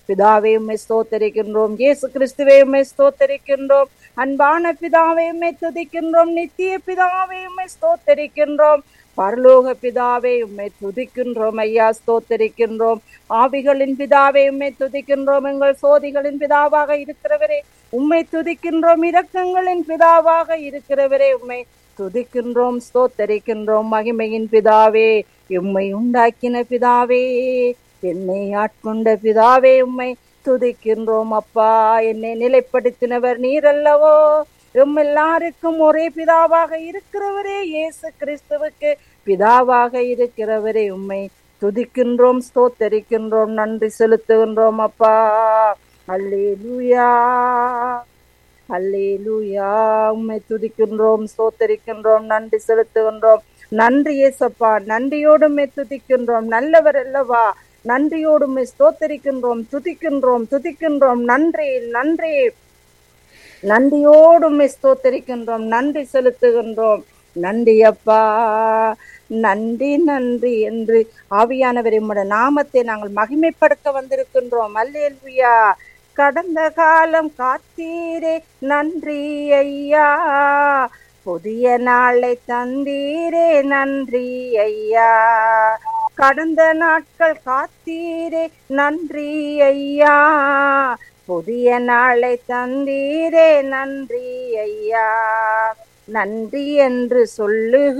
பிதாவே உம்மை ஸ்தோத்தரிக்கின்றோம் இயேசு கிறிஸ்துவே உம்மை ஸ்தோத்தரிக்கின்றோம் அன்பான பிதாவே உம்மை துதிக்கின்றோம் நித்திய பிதாவே உம்மை ஸ்தோத்தரிக்கின்றோம் பரலோக பிதாவே உம்மை துதிக்கின்றோம் ஐயா ஸ்தோத்தரிக்கின்றோம் ஆவிகளின் பிதாவே உம்மை துதிக்கின்றோம் எங்கள் சோதிகளின் பிதாவாக இருக்கிறவரே உம்மை துதிக்கின்றோம் இரக்கங்களின் பிதாவாக இருக்கிறவரே உம்மை துதிக்கின்றோம் ஸ்தோத்தரிக்கின்றோம் மகிமையின் பிதாவே உம்மை உண்டாக்கின பிதாவே என்னை ஆட்கொண்ட பிதாவே உம்மை துதிக்கின்றோம் அப்பா என்னை நிலைப்படுத்தினவர் நீர் அல்லவோ எம் எல்லாருக்கும் ஒரே பிதாவாக இருக்கிறவரே இயேசு கிறிஸ்துவுக்கு பிதாவாக இருக்கிறவரே உம்மை துதிக்கின்றோம் ஸ்தோத்தரிக்கின்றோம் நன்றி செலுத்துகின்றோம் அப்பா அல்லேலூயா அல்லேலூயா உம்மை துதிக்கின்றோம் ஸ்தோத்தரிக்கின்றோம் நன்றி செலுத்துகின்றோம் நன்றி ஏசப்பா நன்றியோடு உம்மை துதிக்கின்றோம் நல்லவர் அல்லவா நன்றியோடு உம்மை ஸ்தோத்தரிக்கின்றோம் துதிக்கின்றோம் துதிக்கின்றோம் நன்றி நன்றி நன்றியோடு உம்மை ஸ்தோத்தரிக்கின்றோம் நன்றி செலுத்துகின்றோம் நன்றி அப்பா நன்றி நன்றி என்று ஆவியானவரை உம்முடைய நாமத்தை நாங்கள் மகிமைப்படுத்த வந்திருக்கின்றோம் அல்லேலுயா கடந்த காலம் காத்தீரே நன்றி ஐயா புதிய நாளை தந்தீரே நன்றி ஐயா கடந்த நாட்கள் காத்தீரே நன்றி ஐயா புதிய நாளை தந்தீரே நன்றி ஐயா நன்றி என்று சொல்லு